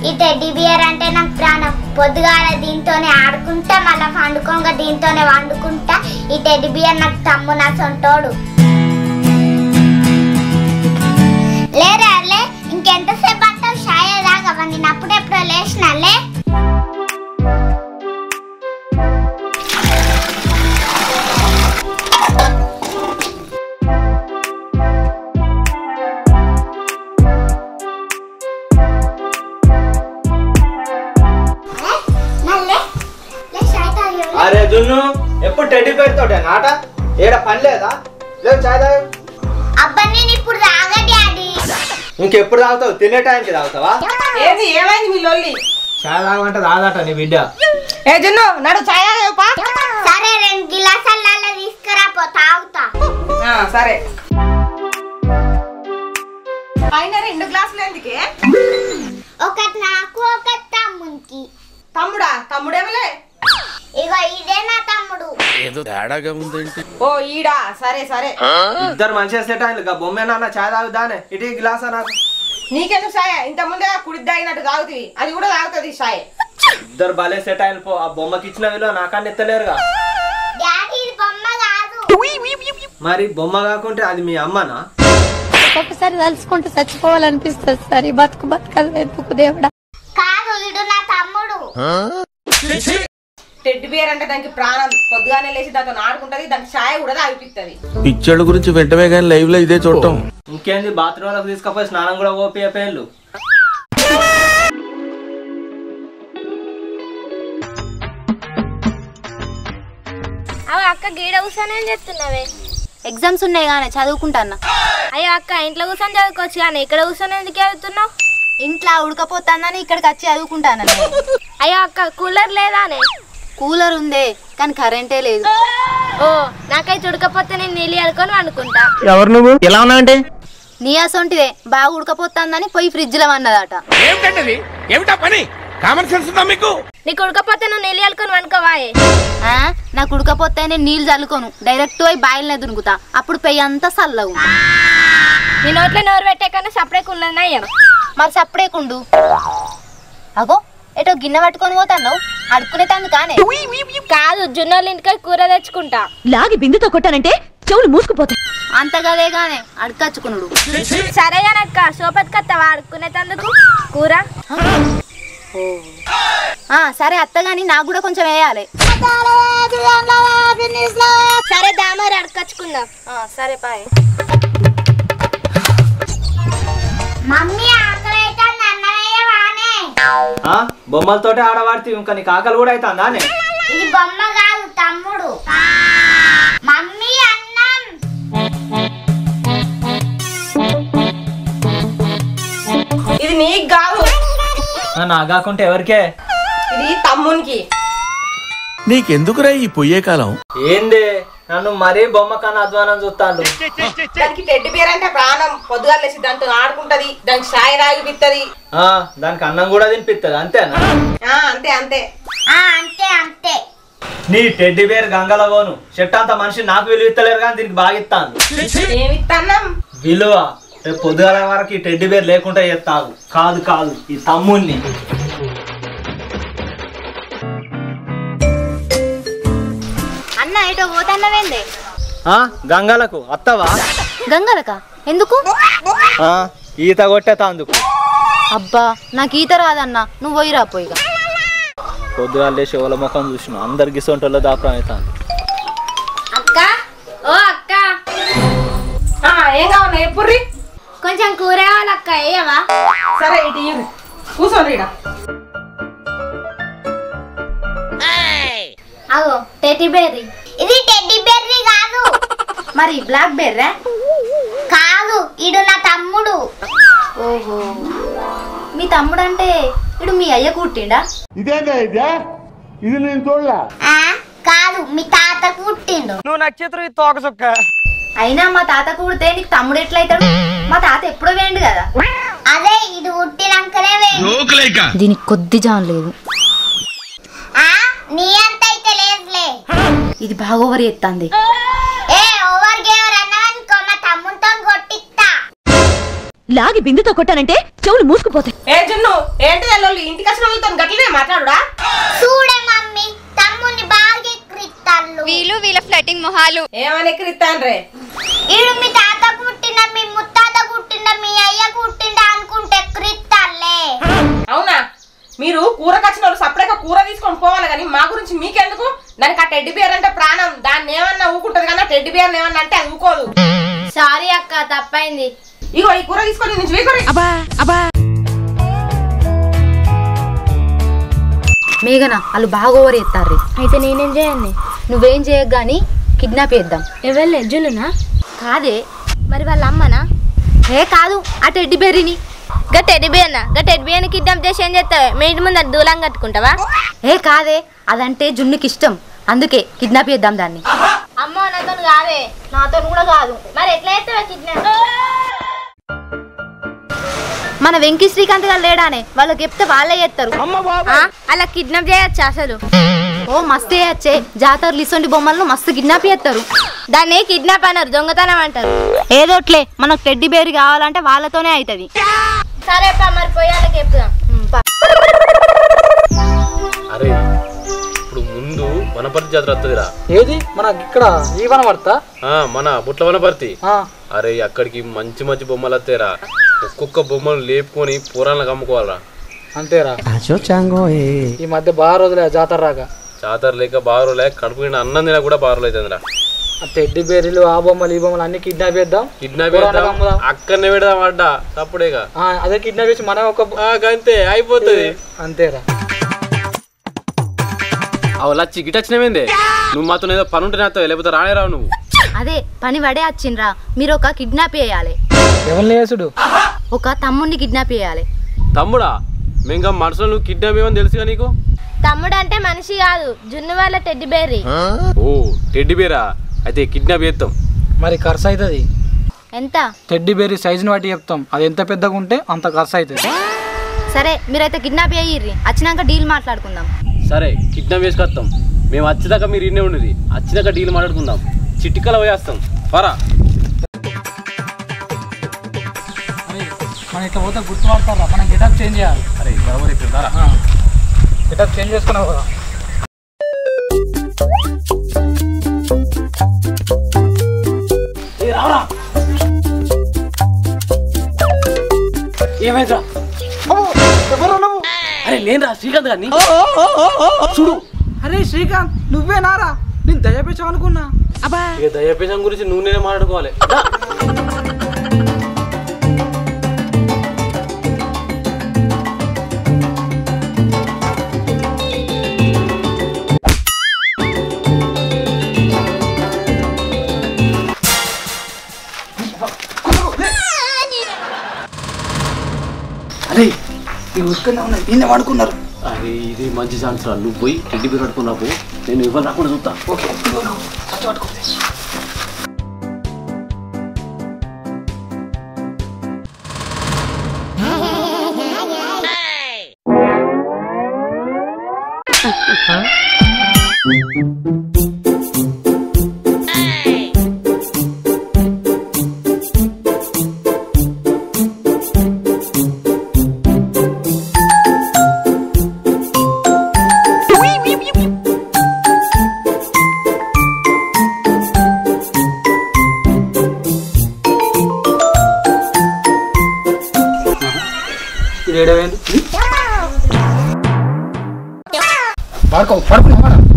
ఈ teddy bear అంటే నాకు ప్రాణం పొద్దుగాల దీంతోనే ఆడుకుంటా మళ్ళీ పండుకోగా దీంతోనే వండుకుంటా ఈ టెడ్డీ బియర్ నాకు తమ్ము నా సొంటోడు లేరా లే ఇంకెంతసేపు అంటావు షాయ దాకా నేను అప్పుడెప్పుడో లేచినా లే నల్లే లే షాయ తాగి అరే జున్ను ఎప్పుడు టెడ్డి పెడతావుటే నాట ఏడ పని లేదా లేదు చాయ్ తాగు అబ్బా నేను ఇప్పుడు తాగా డాడీ ఇంకెప్పుడు తాగుతావు తినే టైంకి తాగుతావా ఏది ఏమైంది మీ లొల్లి చాయ్ తాగమంటే తాగదట నీ బిడ్డ ఏ జున్ను నడు ఛాయ్ తాగేవుపా. సరే రెండు గిలాసాలు నల్ల తీసుకురా పో తాగుతా ఆ సరే అయినా రెండు గ్లాసులు ఎందుకే ఒకటి నాకు ఒకటి తమ్మునికి తమ్ముడా తమ్ముడేమలే ఇగో ఇదే నా తమ్ముడు ఏదో తేడాగా ఉందేంటి ఓ ఈడా సరే సరే ఇద్దరు మంచిగా సెట్ అయింది ఇక బొమ్మే నాన్న చాయ్ తాగుదానే ఇటు ఈ గ్లాసా నాకు నీకెందుకు సాయ ఇంత ముందే కుడి తాగినట్టు తాగుతుంది అది కూడా తాగుతుంది సాయ ఇద్దరు భలే సెట్ అయింది పో ఆ బొమ్మకి ఇచ్చిన విలువ నాకన్నా ఎత్తలేరుగా డాడీ ఇది బొమ్మ కాదు మరి బొమ్మ కాకుంటే అది మీ అమ్మనా ఒక్కొక్కసారి తలుచుకుంటూ చచ్చిపోవాలనిపిస్తుంది సార్ ఈ బతుకు బతకదు ఎందుకు దేవుడా కాదు ఇడు నా తమ్ముడు టెడ్డి బియర్ అంటే దానికి ప్రాణం పొద్దుగానే లేచి దాంతో ఆడుకుంటది దానికి ఛాయ్ కూడా తాగిపిస్తుంది పిచ్చోళ్ళ గురించి వెంటనే కానీ లైవ్ లో ఇదే చూడటం ఇంకేంది బాత్రూమ్లకు తీసుకపోయి స్నానం కూడా ఓపి పేర్లు అవి అక్క గీడ కూర్చొని ఏం చేస్తున్నావే ఎగ్జామ్స్ ఉన్నాయి కానీ చదువుకుంటానా అయ్యో అక్క ఇంట్లో కూర్చొని చదువుకోవచ్చు కానీ ఇక్కడ కూర్చొని ఎందుకు చదువుతున్నావు ఇంట్లో ఉడకపోతానని ఇక్కడికి వచ్చి చదువుకుంటాను అయ్యో అక్క కూలర్ లేదానే కూలర్ ఉందే కానీ కరెంటే లేదు ఓ నాకైతే ఉడకపోతే నేను నీళ్ళు అడుకొని వండుకుంటా ఎవరు నువ్వు ఎలా ఉన్నావంటే నీ అసొంటిదే బాగా ఉడకపోతుందని పోయి ఫ్రిడ్జ్ లో అన్నదట ఏమిటండి ఏమిటా పని కామన్ సెన్స్ ఉందా మీకు నీకు ఉడకపోతే నువ్వు నీళ్ళు అడుకొని వండుకోవాయే ఆ, నాకు ఉడకపోతే నేను నీళ్ళు చల్లుకోను డైరెక్ట్ పోయి బాయిలనే దునుకుతా అప్పుడు పెయ్యి అంతా చల్లవు నీ నోట్లో నోరు పెట్టే కన్నా సపరేట్ ఉన్నది అయ్యా మరి సప్పుడేకుండు అగో ఏటో గిన్నె పట్టుకొని పోతాను అడుక్కునే తందు కానే కాదు జున్నోళ్ళ ఇంటికి కూర తెచ్చుకుంటా లాగి బిందుతో కొట్టానంటే చెవులు మూసుకుపోతాయి అంతగదే గానే అడకచ్చుకునుడు సరేగానక్క సోపతి కత్తవా అడుక్కునే తందుకు కూర ఆ సరే అత్తగాని నాకు కూడా కొంచెం వేయాలి సరే దామరి అడకచ్చుకుందాం ఆ, సరే పాయ్ మమ్మీ ఆకలి అయితే అన్నయ్య వానే ఆ బొమ్మలతోటి ఆడవాడితే ఇంకా నీకు ఆకలి కూడా అవుతుందా నే ఇది బొమ్మ కాదు తమ్ముడు మమ్మీ అన్నం ఇది నీకు కాదు నాకు కాకుంటే ఎవరికే ఇది తమ్మునికి నీకెందుకురా ఈ పొయ్యే కాలం ఏంది నన్ను మరీ బొమ్మ కన్నా అధ్వానం చూస్తాను దానికి టెడ్డి బియర్ అంటే ప్రాణం పొద్దుగా లేచి దాంతో ఆడుకుంటది దానికి ఛాయ్ తాగిపిత్తది ఆ దానికి అన్నం కూడా తినిపిస్తుంది అంతేనా ఆ అంతే అంతే ఆ అంతే అంతే నీ టెడ్డి బేర్ గంగల పోను చెట్టు అంత మనిషి నాకు విలువ ఇస్తలేరు కానీ దీనికి బాగా ఇస్తాను ఏమిత్తన్నాం విలువ రేపు పొద్దుగాల వరకు ఈ టెడ్డి బేర్ లేకుండా చేస్తావు కాదు కాదు ఈ తమ్ముణ్ణి అన్న ఏటో పోతాన్నవేందే ఆ గంగలకు అత్తవా గంగలక ఎందుకు ఆ, ఈత కొట్టేతా అందుకు అబ్బా నాకు ఈత రాదన్న నువ్వు పోయిరా పోయిగా పొద్దుగాల లేచి ఎవల ముఖం చూసిన అందరికి సొంటల్లో దాపరం అవుతాను అక్క ఓ అక్క ఆ, ఏం కావాలి ఎప్పుడు కొంచెం కూర కావాలక్క వేయవా సరే ఇటు ఇయ్యి. కూర్చోండి ఈడ అగో టెటీ బేరీ ఇది టెడ్డీ బెర్రీ కాదు మరి బ్లాక్ బెర్రా కాదు ఇడు నా తమ్ముడు ఓహో మీ తమ్ముడు అంటే ఇడు మీ అయ్య కుట్టిండా ఆ కాదు మీ తాత పుట్టిండు నువ్వు నక్షత్రం ఈ తోక చుక్క అయినా మా తాత కుడితే నీకు తమ్ముడు ఎట్లయితాడు మా తాత ఎప్పుడో వేయండు కదా అదే ఇది పుట్టినాకనే వేయండి దీనికి కొద్ది జాన్ లేదు ఆ నీ అంత అయితే లేదులే ఇది బాగా ఓవర్ ఎత్తాంది ఏ ఓవర్ గేవర్ అన్నావనుకో మా తమ్ముతో కొట్టిస్తా లాగి బిందుతో కొట్టానంటే చెవులు మూసుకుపోతాయి ఏ జున్ను ఏంటి వాళ్ళు ఇంటికి వచ్చిన వాళ్ళతో గట్లనే మాట్లాడుడా చూడే మమ్మీ తమ్ముని బాగా ఎక్కిరిస్తాళ్ళు వీళ్ళు వీళ్ళ ఫ్లటింగ్ మొహాలు ఏమని ఎక్కిరిస్తాన్రే ఈడు మీ తాత పుట్టిన మీ ముత్తాత పుట్టిన మీ అయ్య పుట్టిండ అనుకుంటే ఎక్కిరిస్తాళ్ళే అవునా మీరు కూరకు వచ్చిన వాళ్ళు సపరేట్గా కూర తీసుకొని పోవాలి కానీ మా గురించి మీకెందుకు దానికి ఆ టెడ్డి బియర్ అంటే ప్రాణం దాన్ని ఏమన్నా ఊకుంటది కానీ ఆ టెడ్డి బియర్ ఏమన్నా అంటే అది ఊకోదు సారీ అక్క తప్పైంది ఇగో ఈ కూర తీసుకొని నుంచి వీకొని మేఘన వాళ్ళు బాగా ఓవర్ ఎత్తారు అయితే నేనేం చేయండి నువ్వేం చేయకు గాని కిడ్నాప్ చేద్దాం ఎవరు జున్నునా కాదే మరి వాళ్ళ అమ్మనా ఏ కాదు ఆ టెడ్డి బెర్రీని గా టెడ్డి బియర్ గా టెడ్డి బియర్ని కిడ్నాప్ చేసి ఏం చేస్తావే మీ ఇంటి ముందు అది దూలం కట్టుకుంటావా ఏ కాదే అదంటే జున్నుకి ఇష్టం అందుకే కిడ్నాప్ చేద్దాం దాన్ని అమ్మో నాతో కాదే నాతో కూడా కాదు మరి ఎట్లా చేస్తావా కిడ్నాప్ మన వెంకీ శ్రీకాంత్ గారు లేడానే వాళ్ళకి చెప్తే వాళ్ళే చేస్తారు అలా కిడ్నాప్ చేయొచ్చు అసలు ఓ మస్తు చేయచ్చే జాతరలు ఇసొంటి బొమ్మలను మస్తు కిడ్నాప్ చేస్తారు దాన్ని కిడ్నాప్ అన్నారు దొంగతనం అంటారు ఏదోట్లే మనకు టెడ్డి బేర్ కావాలంటే వాళ్ళతోనే అవుతుంది సరే పా మరి పోయాలకి చెప్తాం అరే ఇప్పుడు ముందు వనపర్తి జాతర వస్తుందిరా ఏది మన ఇక్కడ ఈ వనపడతా ఆ, మన బుట్ల వనపర్తి ఆ, అరే అక్కడికి మంచి మంచి బొమ్మలు వస్తాయిరా ఒక్కొక్క బొమ్మలు లేపుకొని పురాణాలకు అమ్ముకోవాలరా అంతేరా ఈ మధ్య బాగా రోజులే జాతర రాక జాతర లేక బారు లేక కడుపు నిండా అన్నం తినా కూడా బారులు అవుతుందిరా ఆ టెడ్డి బేరీలు ఆ బొమ్మలు ఈ బొమ్మలు అన్ని కిడ్నాప్ చేద్దాం కిడ్నాప్ పురాణాలకు చేద్దాం అమ్ముదాం. అక్కడనే పెడదాం అడ్డా తప్పుడేగా ఆ, అదే కిడ్నాప్ చేసి మనం ఒక ఆ, గంతే అయిపోతుంది అంతేరా అవు లచ్చి గిట్ వచ్చినవేందే నువ్వు మాతో ఏదో పని ఉంటే నాతో లేకపోతే రానే రావు నువ్వు అదే పని పడే వచ్చిండ్రా మీరు ఒక కిడ్నాప్ చేయాలి ఎవరిని చేసుడు ఒక తమ్ముడిని కిడ్నాప్ చేయాలి తమ్ముడా మేంగా మనసులో నువ్వు కిడ్నాప్ ఏమని తెలుసుగా నీకు తమ్ముడు అంటే మనిషి కాదు జున్ను వాళ్ళ టెడ్డి బేర్రీ ఓ టెడ్డి బేరా అయితే కిడ్నాప్ చేస్తాం మరి ఖర్చు అవుతుంది ఎంత టెడ్డి బేరీ సైజుని బట్టి చెప్తాం అది ఎంత పెద్దగా ఉంటే అంత ఖర్చు అవుతుంది సరే మీరైతే కిడ్నాప్ చేయిర్రి వచ్చినాక డీల్ మాట్లాడుకుందాం సరే కిడ్నాప్ చేసుకొస్తాం మేము వచ్చేదాకా మీరు ఇన్నే ఉండేది వచ్చినాక డీల్ మాట్లాడుకుందాం చిట్టికల పోయేస్తాం పరా మనం ఇట్లా పోతే గుర్తుపడతారా మనం గెటప్ చేంజ్ చేయాలి అరే బరాబర్ ఇప్పుడు దారా గెటప్ చేంజ్ చేసుకున్నావు కదా ఏమైందిరా అరే లేనురా శ్రీకాంత్ గారిని చూడు అరే శ్రీకాంత్ నువ్వే నారా నేను దయపించావు అనుకున్నా ఇక దయపేశం గురించి నువ్వు నేనే మాట్లాడుకోవాలి దా. అరే ఈ ఉసుకనే ఉన్నాయి నిన్నే వాడుకున్నారు అరే ఇది మంచి ఛాన్స్ రా నువ్వు పోయి టెడ్డి పేరు పట్టుకున్నావు నేను ఇవ్వాలి రాకుండా చూస్తా ఓకే ఇది ఏడవేంది వాడుకో పడుకుని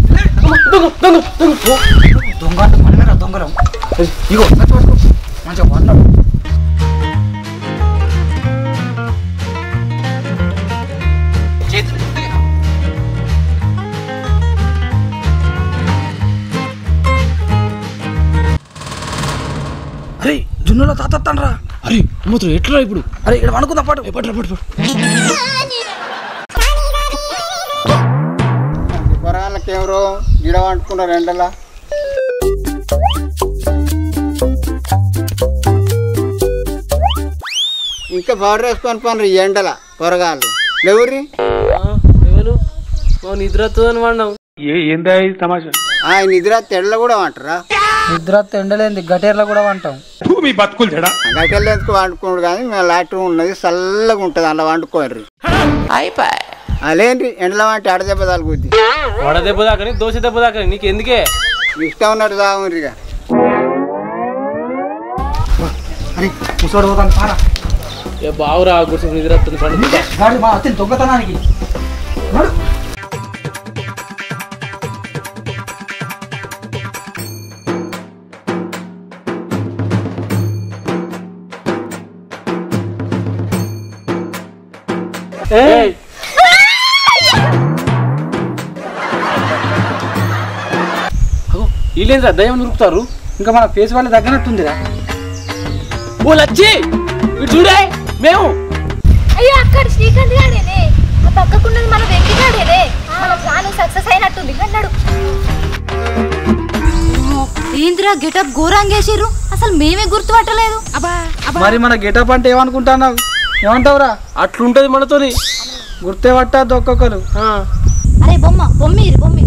దొంగ అంటే మనమేరా దొంగలం ఏయ్, ఇగో మంచి పడుకో మంచిగా వాడినాడు అరే జున్నులో తాతత్తానరా అరే మాత్రం ఎట్లా ఇప్పుడు అరే ఇక్కడ అనుకుందా పాటు పట్టు పట్టు పొరాళ్ళకి ఎవరో గిడ వండుకున్నారు ఎండలా ఇంకా పౌడర్ వేసుకొని పోనరు ఈ ఎండల పొరగాళ్ళు ఎవరి ఎవరు నిద్ర వస్తుందని వాడినావు ఆ నిద్ర తెల్ల కూడా అంటారా నిద్ర ఎండలేంది గటేర్లో కూడా అంటాం మీ బతుకులు జడా గట్టెలు ఎందుకు వండుకోడు కానీ మేము లాట్రూమ్ ఉన్నది చల్లగా ఉంటుంది అలా వండుకోరు అలేంటి ఎండలో వంటి అడ దెబ్బ తలుగుద్ది వడ దెబ్బ దాకని దోశ దెబ్బ దాకని నీకు ఎందుకే ఇష్టం ఉన్నట్టు తాగుండ్రి ఇక అరే ముసోడు పోతాను పారా ఏ బావురా గుడిసి నిద్ర వస్తుంది పండుకుంటా గాడి మా అత్తిని దొంగతనానికి నడు. ఏయ్ అగో, వీళ్ళేంద్రా దయ్యం నురుకుతారు ఇంకా మన ఫేస్ వాళ్ళ తగ్గనట్టుందిరా ఓ లచ్చి ఇటు చూడే మేము అయ్యో అక్కడ శ్రీకాంత్ గాడేనే ఆ పక్కకున్నది మన వెంకి గాడేనే మన ప్లాన్ సక్సెస్ అయినట్టుంది అన్నాడు ఏంద్రా గెటప్ ఘోరంగేసిర్రు అసలు మేమే గుర్తుపట్టలేదు మరి మన గెటప్ అంటే ఏమనుకుంటున్నావు ఏమంటావురా అట్లుంటది మనతోని గుర్తే పట్టద్దు ఒక్కొక్కరు అరే బొమ్మ బొమ్మిరి బొమ్మి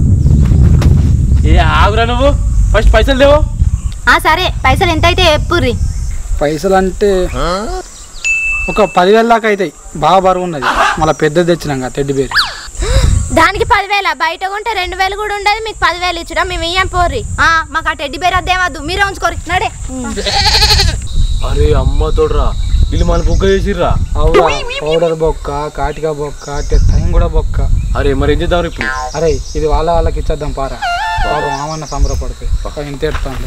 ఏ ఆగురా నువ్వు ఫస్ట్ పైసలు లేవు ఆ సరే పైసలు ఎంత అయితే ఎప్పుర్రి పైసలు అంటే ఒక పదివేల దాకా అవుతాయి బాగా బరువు ఉన్నది మళ్ళీ పెద్దది తెచ్చినాక తెడ్డి బేరు దానికి పదివేల బయట కొంటే రెండు వేలు కూడా ఉండదు మీకు పదివేలు ఇచ్చుడా మేము ఇయ్యం పోర్రి ఆ మాకు ఆ టెడ్డి బేర్ అద్దేమద్దు మీరే ఉంచుకోరి నడే అరే అమ్మ తోడరా వీళ్ళు మన బుగ్గ చేసిర్రా అవురా పౌడర్ బొక్క కాటిక బొక్క టైం కూడా బొక్క అరే మరి ఏం చేద్దాం ఇప్పుడు అరే ఇది వాళ్ళ వాళ్ళకి ఇచ్చేద్దాం పారా బాబు మామన్న సంబరపడతాయి ఒక ఇంత ఎడతాను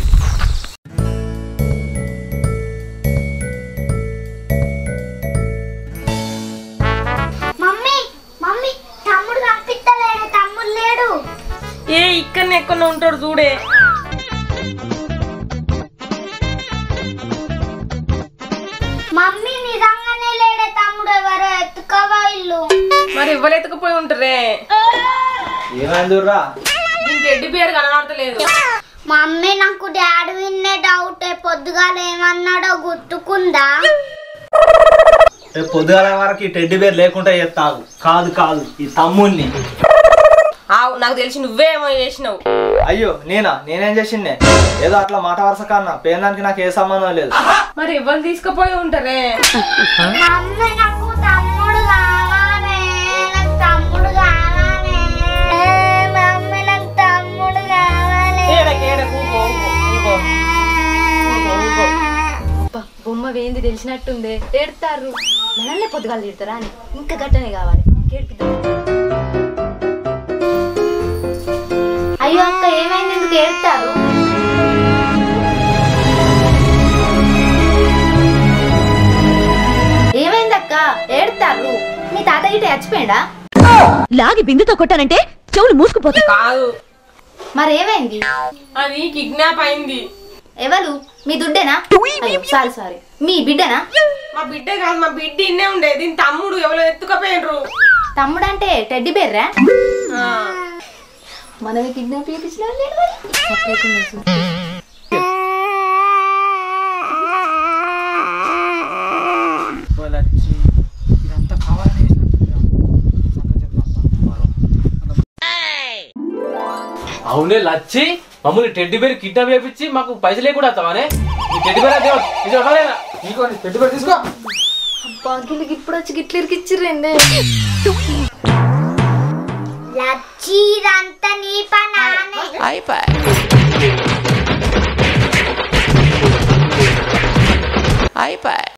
మమ్మీ మమ్మీ తమ్ముడు కనిపిస్తలేడు తమ్ముడు లేడు ఏ ఇక్కడనే ఎక్కడ ఉంటాడు చూడే మమ్మీ నిజంగానే లేడే తమ్ముడు ఎవరో ఎత్తుకోవా ఇల్లు మరి ఇవ్వలేకపోయి ఉంటారే ఏమైందిరా దీనికి ఎడ్డి పేరు కనబడతలేదు మమ్మీ నాకు డాడీ విన్నే డౌట్ పొద్దుగాల ఏమన్నాడో గుర్తుకుందా రేపు పొద్దుగాల వరకు ఈ టెడ్డి బేర్ లేకుండా చేస్తావు కాదు కాదు ఈ తమ్ముణ్ణి ఆవు నాకు తెలిసి నువ్వేమో చేసినావు అయ్యో నేనా నేనేం చేసిండే ఏదో అట్లా మాట వరుస కన్నా పేదానికి నాకు ఏ సంబంధం లేదు మరి ఎవరు తీసుకుపోయి ఉంటారే మమ్మీ నాకు తమ్ముడు కావాలి నాకు తమ్ముడు కావాలి మమ్మీ నాకు తమ్ముడు కావాలి ఏడకి ఏడకు ఊకో, ఊకో, ఊకో. ఊకో, ఊకో. బొమ్మ వేంది తెలిసినట్టుంది ఏడతారు మనల్ని పొద్దుగాలు తిడతారా అని ఇంకా గట్టనే కావాలి ఏడిపిద్దాం అయ్యో అక్క ఏమైంది ఎందుకు ఏడతారు ఏమైంది అక్క ఏడతారు మీ తాత గిట్ట చచ్చిపోయాడా లాగి బిందుతో కొట్టానంటే చెవులు మూసుకుపోతాయి కాదు మరి ఏమైంది అది కిడ్నాప్ అయింది ఎవరు మీ దుడ్డేనా అయ్యో సారీ సారీ మీ బిడ్డనా మా బిడ్డ కాదు మా బిడ్డ ఇన్నే ఉండే దీని తమ్ముడు ఎవరో ఎత్తుకపోయినరు తమ్ముడంటే టెడ్డి బెర్రా ఆ. మనమే కిడ్నాప్ చేయించిన లేదు మరి సపరేట్గా చూస్తే. ఇదంతా కావాలని అవునే లచ్చి మమ్మల్ని టెడ్డి బేర్ కిడ్నాప్ చేపించి మాకు పైసలే కూడా వస్తావానే ఈ టెడ్డి బేర్ అదే ఇది ఒకటేనా? నీకో టెడ్డి బేర్ తీసుకో బాగిలికి ఇప్పుడు వచ్చి గిట్ల ఇరికిచ్చిర్రండి లచ్చి ఇదంతా నీ పనానే అయిపోయి